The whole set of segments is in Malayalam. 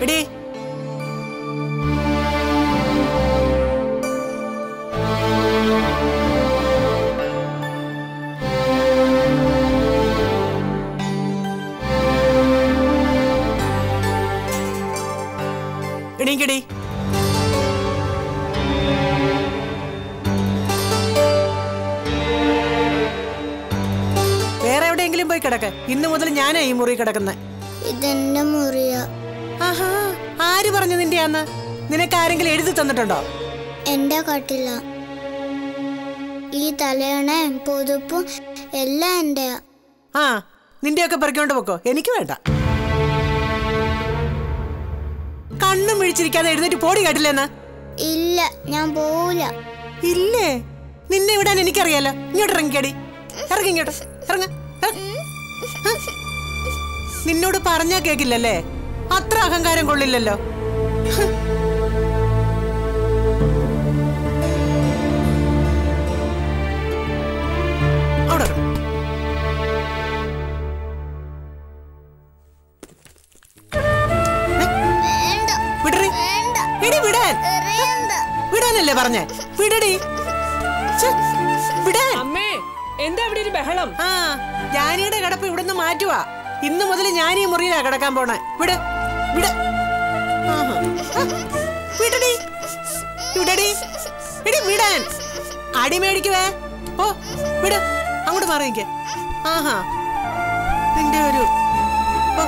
എടീ എണീക്കടി വേറെ എവിടെയെങ്കിലും പോയി കിടക്ക് ഇന്നു മുതൽ ഞാനാ ഈ മുറി കിടക്കുന്നത് ഇതെന്റെ മുറിയ ആഹാ ആര് പറഞ്ഞു നിന്റെയാന്ന് നിനക്ക് ആരെങ്കിലും എഴുതി തന്നിട്ടുണ്ടോ എന്റെ കട്ടില ഈ തലയണയും പുതുപ്പും എല്ലാം എന്റെയാ ആ നിന്റെയൊക്കെ പെറുക്കൊണ്ട് പൊക്കോ എനിക്ക് വേണ്ട കണ്ണും വിഴിച്ചിരിക്കാതെ എഴുന്നേറ്റ് പോടി കേട്ടില്ലെന്ന് ഇല്ല ഞാൻ പോവില്ല ഇല്ലേ നിന്നെ വിടാൻ എനിക്കറിയാലോ ഇങ്ങോട്ട് ഇറങ്ങിക്കടി ഇറങ്ങി ഇങ്ങോട്ട് ഇറങ്ങ ഇറങ്ങ്. ആ. നിന്നോട് പറഞ്ഞാ കേക്കില്ലല്ലേ അത്ര അഹങ്കാരം കൊള്ളില്ലല്ലോ ഹ്. അവിടെ ഇറങ്ങ്. വേണ്ട വിടറി വേണ്ട എടി വിടാൻ എറിയണ്ട വിടാനല്ലേ പറഞ്ഞേ വിടടി ഛെ, വിടാൻ അമ്മേ എന്താ ഇവിടെ ഒരു ബഹളം ആ ജാനിയുടെ കിടപ്പ് ഇവിടുന്ന് മാറ്റുവാ ഇന്ന് മുതൽ ഞാൻ ഈ മുറിയിലാ കിടക്കാൻ പോണേ വിട് വിട് ആഹാ. ആ, വിടടി വിടടി എടി വിടാൻ അടി മേടിക്കുവേ ഓ വിട് അങ്ങോട്ട് മാറിയിക്ക് ആഹാ നിന്റെ ഒരു ഓ.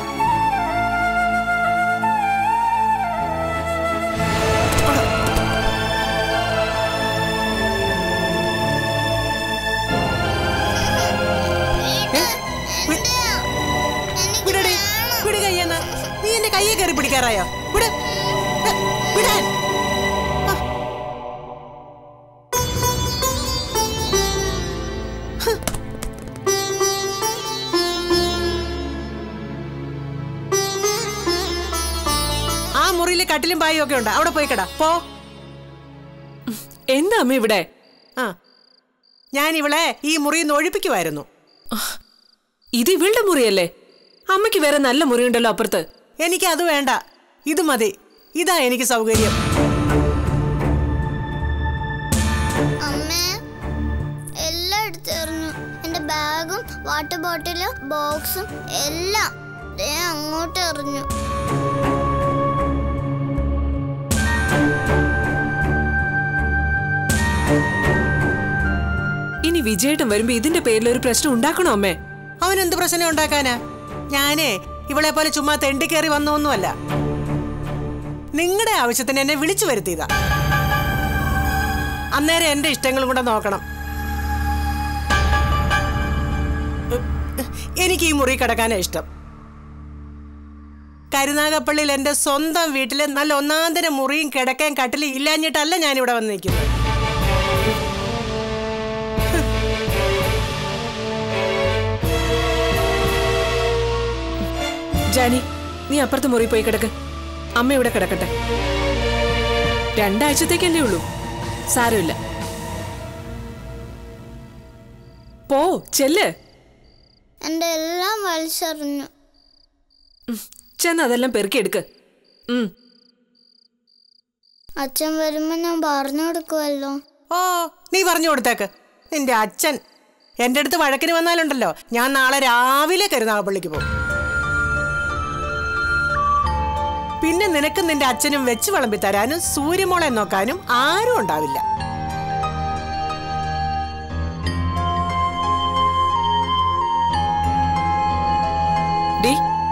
അവിടെ. ഏ? വി- എന്റെയാ. എനിക്ക് വിടടി വേണം. വിട് കയ്യെന്ന് നീ എന്റെ കയ്യെ കയറി പിടിക്കാറായോ വിട് ഏ, വിടാൻ ആ. ഹ്. ആ മുറിയിലെ കട്ടിലും പായും ഒക്കെ ഉണ്ട് അവിടെ പോയി കിടാ പോ എന്താ അമ്മ ഇവിടെ ആ ഞാൻ ഇവളെ ഈ മുറിയിൽ നിന്ന് ഒഴിപ്പിക്കുമായിരുന്നു ഇത് ഇവളുടെ മുറിയല്ലേ അമ്മയ്ക്ക് വേറെ നല്ല മുറിയുണ്ടല്ലോ അപ്പുറത്ത് എനിക്ക് അത് വേണ്ട ഇത് മതി ഇതാ എനിക്ക് സൗകര്യം അമ്മേ എല്ലാം എടുത്തെറിഞ്ഞു എന്റെ ബാഗും വാട്ടർ ബോട്ടിലും ബോക്സും എല്ലാം ദേ അങ്ങോട്ട് എറിഞ്ഞു ഇനി വിജയേട്ടൻ വരുമ്പോ ഇതിന്റെ പേരിൽ ഒരു പ്രശ്നം ഉണ്ടാക്കണോ അമ്മേ അവൻ എന്ത് പ്രശ്നം ഉണ്ടാക്കാനാ ഞാനേ ഇവളെ പോലെ ചുമ്മാ തെണ്ടി കയറി വന്നൊന്നുമല്ല നിങ്ങളുടെ ആവശ്യത്തിന് എന്നെ വിളിച്ചു വരുത്തിയതാ അന്നേരം എന്റെ ഇഷ്ടങ്ങളും കൂടെ നോക്കണം എനിക്ക് ഈ മുറി കിടക്കാനാ ഇഷ്ടം കരുനാഗപ്പള്ളിയിൽ എന്റെ സ്വന്തം വീട്ടിലെ നല്ല ഒന്നാന്തര മുറിയും കിടക്കാൻ കട്ടിലും ഇല്ലാഞ്ഞിട്ടല്ല ഞാനിവിടെ വന്ന് നിൽക്കുന്നത് ജാനി നീ അപ്പുറത്ത് മുറി പോയി കിടക്ക് അമ്മ ഇവിടെ കിടക്കട്ടെ രണ്ടാഴ്ചത്തേക്കല്ലേ ഉള്ളൂ സാരമില്ല പോ ചെല്ല് എന്റെ എല്ലാം വലിച്ചെറിഞ്ഞു ചെന്ന് അതെല്ലാം പെറുക്കിയെടുക്ക് ഉം അച്ഛൻ വരുമ്പോ ഞാൻ പറഞ്ഞു കൊടുക്കുമല്ലോ ഓ നീ പറഞ്ഞു കൊടുത്തേക്ക് നിന്റെ അച്ഛൻ എന്റെ അടുത്ത് വഴക്കിന് വന്നാലുണ്ടല്ലോ ഞാൻ നാളെ രാവിലെ കരുനാഗപ്പള്ളിക്ക് പോകും പിന്നെ നിനക്കും നിന്റെ അച്ഛനും വെച്ച് വിളമ്പി തരാനും സൂര്യമോളെ നോക്കാനും ആരും ഉണ്ടാവില്ല ഡി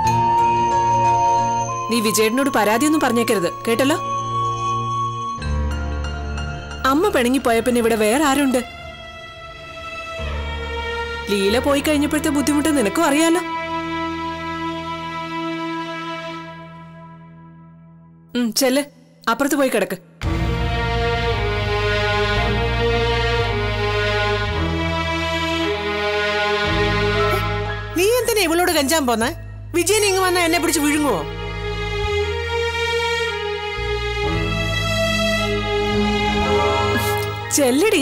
നീ വിജയേട്ടനോട് പരാതിയൊന്നും പറഞ്ഞേക്കരുത് കേട്ടല്ലോ അമ്മ പിണങ്ങിപ്പോയ പിന്നെ ഇവിടെ വേറെ ആരുണ്ട് ലീല പോയി കഴിഞ്ഞപ്പോഴത്തെ ബുദ്ധിമുട്ട് നിനക്കും അറിയാലോ ഉം, ചെല്ല് അപ്പുറത്ത് പോയി കിടക്ക് നീ എന്തിനാ ഇവളോട് കഞ്ചാൻ പോന്നെ വിജയൻ ഇങ്ങ് വന്നാ എന്നെ പിടിച്ച് വിഴുങ്ങുവോ ചെല്ലടി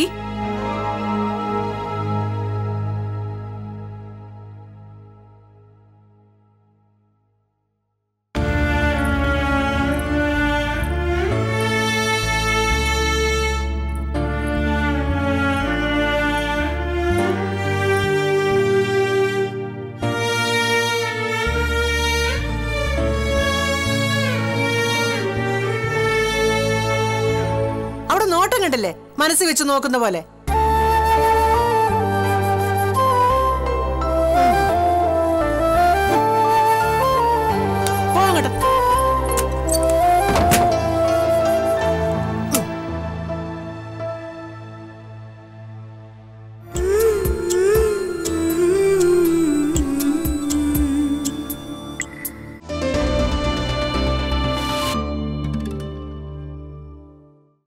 കണ്ടില്ലേ മനസ്സ് വെച്ച് നോക്കുന്ന പോലെ